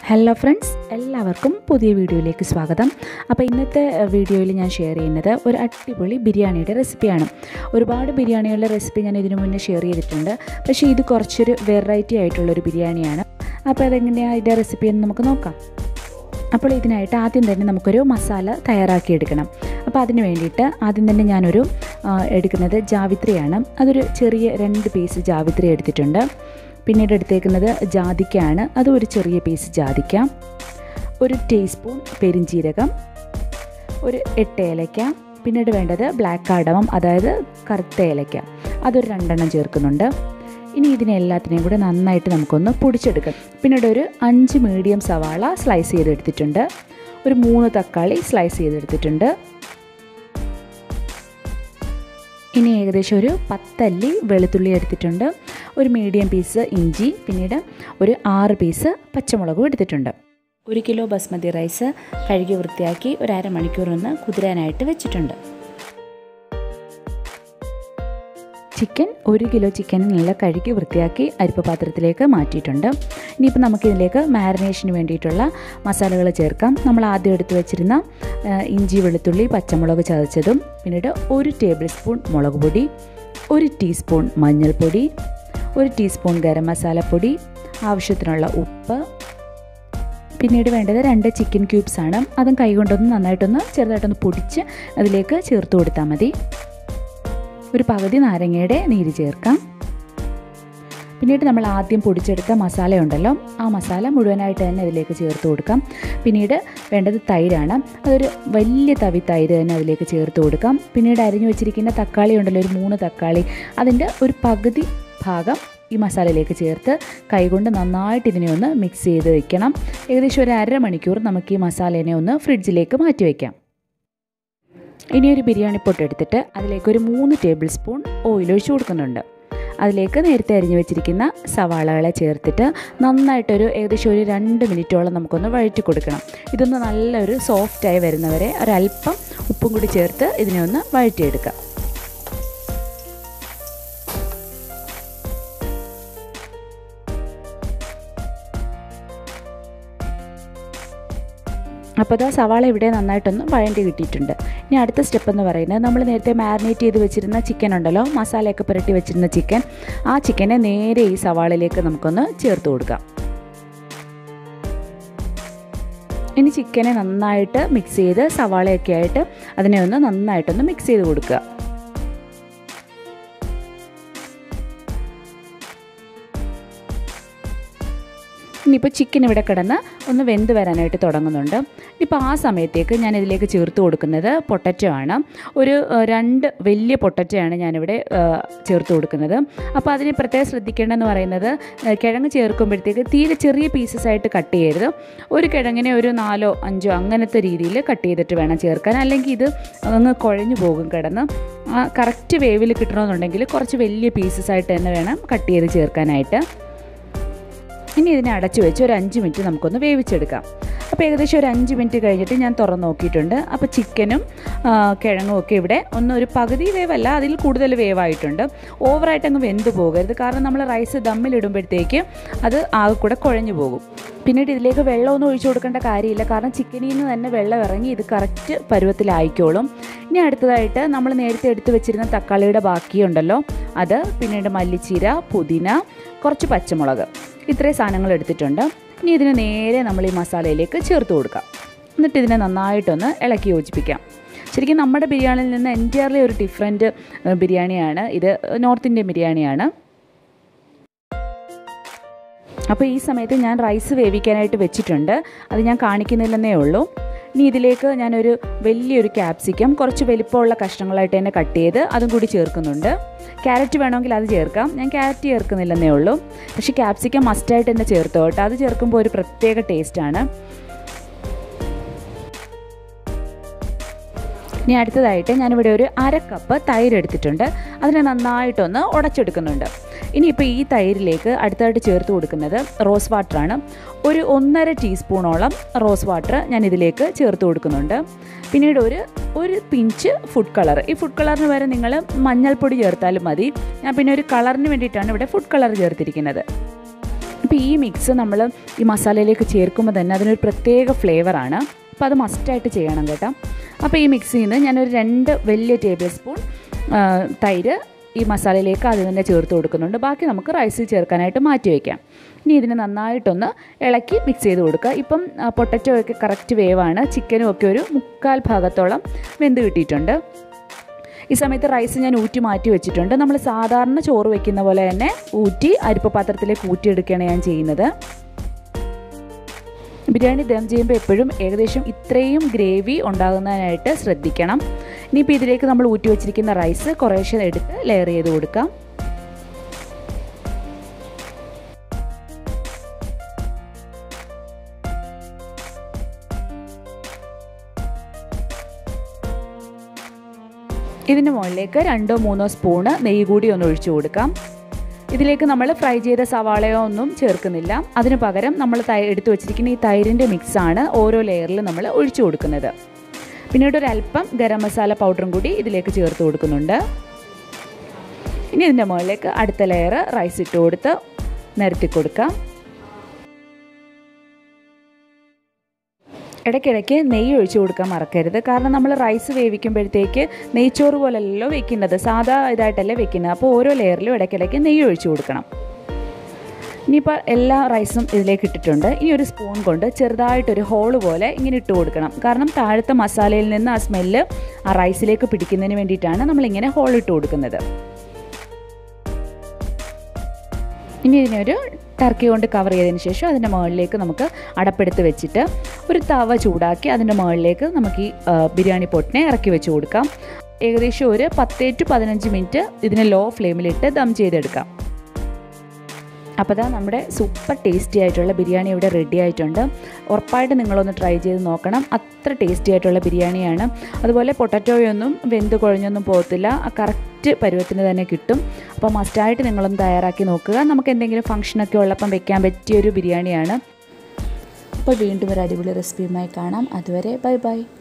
hello friends എല്ലാവർക്കും പുതിയ വീഡിയോയിലേക്ക് സ്വാഗതം അപ്പോൾ ഇന്നത്തെ വീഡിയോയിൽ ഞാൻ ഷെയർ ചെയ്യുന്നത് ഒരു അടിപൊളി ബിരിയാണിയുടെ റെസിപ്പിയാണ് ഒരുപാട് ബിരിയാണികളുടെ റെസിപ്പി ഞാൻ ഇതിനു മുന്നേ ഷെയർ ചെയ്തിട്ടുണ്ട് പക്ഷേ ഇത് കുറച്ചൊരു വെറൈറ്റി ആയിട്ടുള്ളൊരു ബിരിയാണിയാണ് അപ്പോൾ അതെങ്ങനെയാണ് ഇതിൻ്റെ റെസിപ്പി എന്ന് നമുക്ക് നോക്കാം അപ്പോൾ ഇതിനായിട്ട് ആദ്യം തന്നെ നമുക്കൊരു മസാല തയ്യാറാക്കിയെടുക്കണം അപ്പോൾ അതിന് വേണ്ടിയിട്ട് ആദ്യം തന്നെ ഞാനൊരു ആ, എടുക്കുന്നത് ജാവിത്രിയാണ് അതൊരു ചെറിയ രണ്ട് പീസ് ജാവിത്രി എടുത്തിട്ടുണ്ട് പിന്നീട് എടുത്തേക്കുന്നത് ജാതിക്കയാണ് അതും ഒരു ചെറിയ പീസ് ജാതിക്ക ഒരു ടീസ്പൂൺ പെരിഞ്ചീരകം ഒരു എട്ട് ഏലയ്ക്ക പിന്നീട് വേണ്ടത് ബ്ലാക്ക് കാഡമം അതായത് കറുത്ത ഏലയ്ക്ക അതൊരു രണ്ടെണ്ണം ചേർക്കുന്നുണ്ട് ഇനി ഇതിനെ എല്ലാത്തിനെയും കൂടെ നന്നായിട്ട് നമുക്കൊന്ന് പൊടിച്ചെടുക്കാം പിന്നീട് ഒരു അഞ്ച് മീഡിയം സവാള സ്ലൈസ് ചെയ്തെടുത്തിട്ടുണ്ട് ഒരു മൂന്ന് തക്കാളി സ്ലൈസ് ചെയ്തെടുത്തിട്ടുണ്ട് ഇനി ഏകദേശം ഒരു പത്തല്ലി വെളുത്തുള്ളി എടുത്തിട്ടുണ്ട് ഒരു മീഡിയം പീസ് ഇഞ്ചി പിന്നീട് ഒരു ആറ് പീസ് പച്ചമുളകും എടുത്തിട്ടുണ്ട് ഒരു കിലോ ബസ്മതി റൈസ് കഴുകി വൃത്തിയാക്കി ഒരു അരമണിക്കൂർ ഒന്ന് കുതിരാനായിട്ട് വെച്ചിട്ടുണ്ട് ചിക്കൻ ഒരു കിലോ ചിക്കൻ നല്ല കഴുകി വൃത്തിയാക്കി അരിപ്പ പാത്രത്തിലേക്ക് മാറ്റിയിട്ടുണ്ട് ഇനിയിപ്പോൾ നമുക്കിതിലേക്ക് മാരിനേഷന് വേണ്ടിയിട്ടുള്ള മസാലകൾ ചേർക്കാം നമ്മൾ ആദ്യം എടുത്തു വെച്ചിരുന്ന ആ, ഇഞ്ചി വെളുത്തുള്ളി പച്ചമുളക് ചതച്ചതും പിന്നീട് ഒരു ടേബിൾ സ്പൂൺ മുളക് പൊടി ഒരു ടീസ്പൂൺ മഞ്ഞൾപ്പൊടി ഒരു ടീസ്പൂൺ ഗരം മസാലപ്പൊടി ആവശ്യത്തിനുള്ള ഉപ്പ് പിന്നീട് വേണ്ടത് രണ്ട് ചിക്കൻ ക്യൂബ്സ് ആണ് അതും കൈകൊണ്ടൊന്ന് നന്നായിട്ടൊന്ന് ചെറുതായിട്ടൊന്ന് പൊടിച്ച് അതിലേക്ക് ചേർത്ത് കൊടുത്താൽ മതി ഒരു പകുതി നാരങ്ങയുടെ നീര് ചേർക്കാം പിന്നീട് നമ്മൾ ആദ്യം പൊടിച്ചെടുത്ത മസാല ഉണ്ടല്ലോ ആ മസാല മുഴുവനായിട്ട് തന്നെ അതിലേക്ക് ചേർത്ത് കൊടുക്കാം പിന്നീട് വേണ്ടത് തൈരാണ് അതൊരു വലിയ തവി തൈര് തന്നെ അതിലേക്ക് ചേർത്ത് കൊടുക്കാം പിന്നീട് അരിഞ്ഞു വെച്ചിരിക്കുന്ന തക്കാളി ഉണ്ടല്ലോ ഒരു മൂന്ന് തക്കാളി അതിൻ്റെ ഒരു പകുതി ഭാഗം ഈ മസാലയിലേക്ക് ചേർത്ത് കൈകൊണ്ട് നന്നായിട്ട് ഇതിനെ ഒന്ന് മിക്സ് ചെയ്ത് വെക്കണം ഏകദേശം ഒരു അരമണിക്കൂർ നമുക്ക് ഈ മസാലേനെ ഒന്ന് ഫ്രിഡ്ജിലേക്ക് മാറ്റി വയ്ക്കാം ഇനി ഒരു ബിരിയാണി പൊട്ട് എടുത്തിട്ട് അതിലേക്ക് ഒരു മൂന്ന് ടേബിൾ സ്പൂൺ ഓയിൽ ഒഴിച്ച് കൊടുക്കുന്നുണ്ട് അതിലേക്ക് നേരത്തെ അരിഞ്ഞു വെച്ചിരിക്കുന്ന സവാളകളെ ചേർത്തിട്ട് നന്നായിട്ടൊരു ഏകദേശം ഒരു രണ്ട് മിനിറ്റോളം നമുക്കൊന്ന് വഴറ്റി കൊടുക്കണം ഇതൊന്ന് നല്ലൊരു സോഫ്റ്റായി വരുന്നവരെ ഒരല്പം ഉപ്പും കൂടി ചേർത്ത് ഇതിനെ ഒന്ന് വഴറ്റിയെടുക്കാം അപ്പോൾ അത് സവാള ഇവിടെ നന്നായിട്ടൊന്ന് വഴണ്ടി കിട്ടിയിട്ടുണ്ട് ഇനി അടുത്ത സ്റ്റെപ്പ് എന്ന് പറയുന്നത് നമ്മൾ നേരത്തെ മാരിനേറ്റ് ചെയ്ത് വെച്ചിരുന്ന ചിക്കൻ ഉണ്ടല്ലോ മസാലയൊക്കെ പുരട്ടി വെച്ചിരുന്ന ചിക്കൻ ആ ചിക്കനെ നേരെ ഈ സവാളയിലേക്ക് നമുക്കൊന്ന് ചേർത്ത് കൊടുക്കാം ഇനി ചിക്കനെ നന്നായിട്ട് മിക്സ് ചെയ്ത് സവാളയൊക്കെ ആയിട്ട് അതിനെ ഒന്ന് നന്നായിട്ടൊന്ന് മിക്സ് ചെയ്ത് കൊടുക്കുക ഇനിയിപ്പോൾ ചിക്കൻ ഇവിടെ കിടന്ന് ഒന്ന് വെന്ത് വരാനായിട്ട് തുടങ്ങുന്നുണ്ട് ഇപ്പോൾ ആ സമയത്തേക്ക് ഞാൻ ഇതിലേക്ക് ചേർത്ത് കൊടുക്കുന്നത് പൊട്ടറ്റോ ആണ് ഒരു ഏഹ്, രണ്ട് വലിയ പൊട്ടറ്റോ ആണ് ഞാനിവിടെ ഏഹ്, ചേർത്ത് കൊടുക്കുന്നത് അപ്പോൾ അതിന് പ്രത്യേകം ശ്രദ്ധിക്കേണ്ടതെന്ന് പറയുന്നത് ഏഹ്, കിഴങ്ങ് ചേർക്കുമ്പോഴത്തേക്ക് തീരെ ചെറിയ പീസസ് ആയിട്ട് കട്ട് ചെയ്യരുത് ഒരു കിഴങ്ങിനെ ഒരു നാലോ അഞ്ചോ അങ്ങനത്തെ രീതിയിൽ കട്ട് ചെയ്തിട്ട് വേണം ചേർക്കാൻ അല്ലെങ്കിൽ ഇത് അങ്ങ് കുഴഞ്ഞു പോകും കിടന്ന് ആ കറക്റ്റ് വേവിൽ കിട്ടണമെന്നുണ്ടെങ്കിൽ കുറച്ച് വലിയ പീസസ് ആയിട്ട് തന്നെ വേണം കട്ട് ചെയ്ത് ചേർക്കാനായിട്ട് ഇനി ഇതിനെ അടച്ചു വെച്ച് ഒരു അഞ്ച് മിനിറ്റ് നമുക്കൊന്ന് വേവിച്ചെടുക്കാം അപ്പോൾ ഏകദേശം ഒരു അഞ്ച് മിനിറ്റ് കഴിഞ്ഞിട്ട് ഞാൻ തുറന്ന് നോക്കിയിട്ടുണ്ട് അപ്പോൾ ചിക്കനും ആ, കിഴങ്ങും ഒക്കെ ഇവിടെ ഒന്ന് ഒരു പകുതി വേവല്ല അതിൽ കൂടുതൽ വേവായിട്ടുണ്ട് ഓവറായിട്ട് അങ്ങ് വെന്ത് പോകരുത് കാരണം നമ്മൾ റൈസ് ദമ്മിലിടുമ്പോഴത്തേക്ക് അത് ആകെ കൂടെ കുഴഞ്ഞു പോകും പിന്നീട് ഇതിലേക്ക് വെള്ളമൊന്നും ഒഴിച്ചു കൊടുക്കേണ്ട കാര്യമില്ല കാരണം ചിക്കനിൽ നിന്ന് തന്നെ വെള്ളം ഇറങ്ങി ഇത് കറക്റ്റ് പരുവത്തിലായിക്കോളും ഇനി അടുത്തതായിട്ട് നമ്മൾ നേരത്തെ എടുത്തു വെച്ചിരുന്ന തക്കാളിയുടെ ബാക്കിയുണ്ടല്ലോ അത് പിന്നീട് മല്ലിച്ചീര പുതിന കുറച്ച് പച്ചമുളക് ഇത്രയും സാധനങ്ങൾ എടുത്തിട്ടുണ്ട് ഇനി ഇതിന് നേരെ നമ്മൾ ഈ മസാലയിലേക്ക് ചേർത്ത് കൊടുക്കാം എന്നിട്ട് ഇതിനെ നന്നായിട്ടൊന്ന് ഇളക്കി യോജിപ്പിക്കാം ശരിക്കും നമ്മുടെ ബിരിയാണിയിൽ നിന്ന് എൻറ്റയർലി ഒരു ഡിഫറെൻറ്റ് ബിരിയാണിയാണ് ഇത് നോർത്ത് ഇന്ത്യൻ ബിരിയാണിയാണ് അപ്പോൾ ഈ സമയത്ത് ഞാൻ റൈസ് വേവിക്കാനായിട്ട് വെച്ചിട്ടുണ്ട് അത് ഞാൻ കാണിക്കുന്നില്ലെന്നേ ഉള്ളൂ ഇനി ഇതിലേക്ക് ഞാനൊരു വലിയൊരു ക്യാപ്സിക്കം കുറച്ച് വലിപ്പമുള്ള കഷ്ണങ്ങളായിട്ട് തന്നെ കട്ട് ചെയ്ത് അതും കൂടി ചേർക്കുന്നുണ്ട് ക്യാരറ്റ് വേണമെങ്കിൽ അത് ചേർക്കാം ഞാൻ ക്യാരറ്റ് ചേർക്കുന്നില്ലെന്നേ ഉള്ളൂ പക്ഷേ ക്യാപ്സിക്കം മസ്റ്റായിട്ട് തന്നെ ചേർത്തോ കേട്ടോ അത് ചേർക്കുമ്പോൾ ഒരു പ്രത്യേക ടേസ്റ്റാണ് ഇനി അടുത്തതായിട്ട് ഞാനിവിടെ ഒരു അര കപ്പ് തൈര് എടുത്തിട്ടുണ്ട് അതിനെ നന്നായിട്ടൊന്ന് ഉടച്ചെടുക്കുന്നുണ്ട് ഇനിയിപ്പോൾ ഈ തൈരിലേക്ക് അടുത്തായിട്ട് ചേർത്ത് കൊടുക്കുന്നത് റോസ് വാട്ടറാണ് ഒരു ഒന്നര ടീസ്പൂണോളം റോസ് വാട്ടർ ഞാൻ ഇതിലേക്ക് ചേർത്ത് കൊടുക്കുന്നുണ്ട് പിന്നീട് ഒരു ഒരു പിഞ്ച് ഫുഡ് കളർ ഈ ഫുഡ് കളറിന് വരെ നിങ്ങൾ മഞ്ഞൾപ്പൊടി ചേർത്താലും മതി ഞാൻ പിന്നെ ഒരു കളറിന് വേണ്ടിയിട്ടാണ് ഇവിടെ ഫുഡ് കളർ ചേർത്തിരിക്കുന്നത് ഇപ്പോൾ ഈ മിക്സ് നമ്മൾ ഈ മസാലയിലേക്ക് ചേർക്കുമ്പോൾ തന്നെ അതിനൊരു പ്രത്യേക ഫ്ലേവറാണ് അപ്പോൾ അത് മസ്റ്റായിട്ട് ചെയ്യണം കേട്ടോ അപ്പോൾ ഈ മിക്സിൽ നിന്ന് ഞാനൊരു രണ്ട് വലിയ ടേബിൾ സ്പൂൺ ആ, തൈര് ഈ മസാലയിലേക്ക് അത് തന്നെ ചേർത്ത് കൊടുക്കുന്നുണ്ട് ബാക്കി നമുക്ക് റൈസിൽ ചേർക്കാനായിട്ട് മാറ്റി വയ്ക്കാം ഇനി ഇതിനെ നന്നായിട്ടൊന്ന് ഇളക്കി മിക്സ് ചെയ്ത് കൊടുക്കുക ഇപ്പം പൊട്ടറ്റോ ഒക്കെ കറക്റ്റ് വേവാണ് ചിക്കനും ഒക്കെ ഒരു മുക്കാൽ ഭാഗത്തോളം വെന്ത് കിട്ടിയിട്ടുണ്ട് ഈ സമയത്ത് റൈസ് ഞാൻ ഊറ്റി മാറ്റി വെച്ചിട്ടുണ്ട് നമ്മൾ സാധാരണ ചോറ് വെക്കുന്ന പോലെ തന്നെ ഊറ്റി അരിപ്പ പാത്രത്തിലേക്ക് ഊറ്റിയെടുക്കുകയാണ് ഞാൻ ചെയ്യുന്നത് ബിരിയാണി ദം ചെയ്യുമ്പോൾ എപ്പോഴും ഏകദേശം ഇത്രയും ഗ്രേവി ഉണ്ടാകുന്നതിനായിട്ട് ശ്രദ്ധിക്കണം ഇനിയിപ്പോൾ ഇതിലേക്ക് നമ്മൾ ഊറ്റി വെച്ചിരിക്കുന്ന റൈസ് കുറേശ്ശെ എടുത്ത് ലെയർ ചെയ്ത് കൊടുക്കാം ഇതിന് മുകളിലേക്ക് രണ്ടോ മൂന്നോ സ്പൂണ് നെയ്യ് കൂടി ഒന്ന് ഒഴിച്ചു കൊടുക്കാം ഇതിലേക്ക് നമ്മൾ ഫ്രൈ ചെയ്ത സവാളയോ ഒന്നും ചേർക്കുന്നില്ല അതിന് പകരം നമ്മൾ തൈ എടുത്തു വെച്ചിരിക്കുന്ന ഈ തൈരിൻ്റെ മിക്സാണ് ഓരോ ലെയറിൽ നമ്മൾ ഒഴിച്ചു കൊടുക്കുന്നത് പിന്നീട് ഒരു അല്പം ഗരം മസാല പൗഡറും കൂടി ഇതിലേക്ക് ചേർത്ത് കൊടുക്കുന്നുണ്ട് ഇനി ഇതിൻ്റെ മുകളിലേക്ക് അടുത്ത ലെയർ റൈസ് ഇട്ട് കൊടുത്ത് നിരത്തി കൊടുക്കാം ഇടയ്ക്കിടയ്ക്ക് നെയ്യ് ഒഴിച്ചു കൊടുക്കാൻ മറക്കരുത് കാരണം നമ്മൾ റൈസ് വേവിക്കുമ്പോഴത്തേക്ക് നെയ്ച്ചോറ് പോലല്ലോ വെക്കുന്നത് സാധാ ഇതായിട്ടല്ലേ വെക്കുന്നത് അപ്പോൾ ഓരോ ലെയറിലും ഇടയ്ക്കിടയ്ക്ക് നെയ്യ് ഒഴിച്ചു കൊടുക്കണം ഇനിയിപ്പോൾ എല്ലാ റൈസും ഇതിലേക്ക് ഇട്ടിട്ടുണ്ട് ഇനി ഒരു സ്പൂൺ കൊണ്ട് ചെറുതായിട്ടൊരു ഹോള് പോലെ ഇങ്ങനെ ഇട്ട് കൊടുക്കണം കാരണം താഴത്തെ മസാലയിൽ നിന്ന് ആ സ്മെല്ല് ആ റൈസിലേക്ക് പിടിക്കുന്നതിന് വേണ്ടിയിട്ടാണ് നമ്മളിങ്ങനെ ഹോൾ ഇട്ട് കൊടുക്കുന്നത് ഇനി ഇതിനൊരു ടർക്കി കൊണ്ട് കവർ ചെയ്തതിന് ശേഷം അതിൻ്റെ മുകളിലേക്ക് നമുക്ക് അടപ്പെടുത്ത് വെച്ചിട്ട് ഒരു തവ ചൂടാക്കി അതിൻ്റെ മുകളിലേക്ക് നമുക്ക് ഈ ആ, ബിരിയാണി പൊട്ടിനെ ഇറക്കി വെച്ച് കൊടുക്കാം ഏകദേശം ഒരു പത്തേ ടു പതിനഞ്ച് മിനിറ്റ് ഇതിനെ ലോ ഫ്ലെയിമിലിട്ട് ദം ചെയ്തെടുക്കാം അപ്പോൾ ദാ നമ്മുടെ സൂപ്പർ ടേസ്റ്റി ആയിട്ടുള്ള ബിരിയാണി ഇവിടെ റെഡി ആയിട്ടുണ്ട് ഉറപ്പായിട്ട് നിങ്ങളൊന്ന് ട്രൈ ചെയ്ത് നോക്കണം അത്ര ടേസ്റ്റി ആയിട്ടുള്ള ബിരിയാണിയാണ് അതുപോലെ പൊട്ടറ്റോയൊന്നും വെന്ത് കുഴഞ്ഞൊന്നും പോകത്തില്ല കറക്റ്റ് പരുവത്തിന് തന്നെ കിട്ടും അപ്പോൾ മസ്റ്റായിട്ട് നിങ്ങളൊന്ന് തയ്യാറാക്കി നോക്കുക നമുക്ക് എന്തെങ്കിലും ഫംഗ്ഷനൊക്കെ ഉള്ളപ്പം വെക്കാൻ പറ്റിയൊരു ബിരിയാണിയാണ് അപ്പോൾ വീണ്ടും ഒരു അടിപൊളി റെസിപ്പിയുമായി കാണാം അതുവരെ ബൈ ബൈ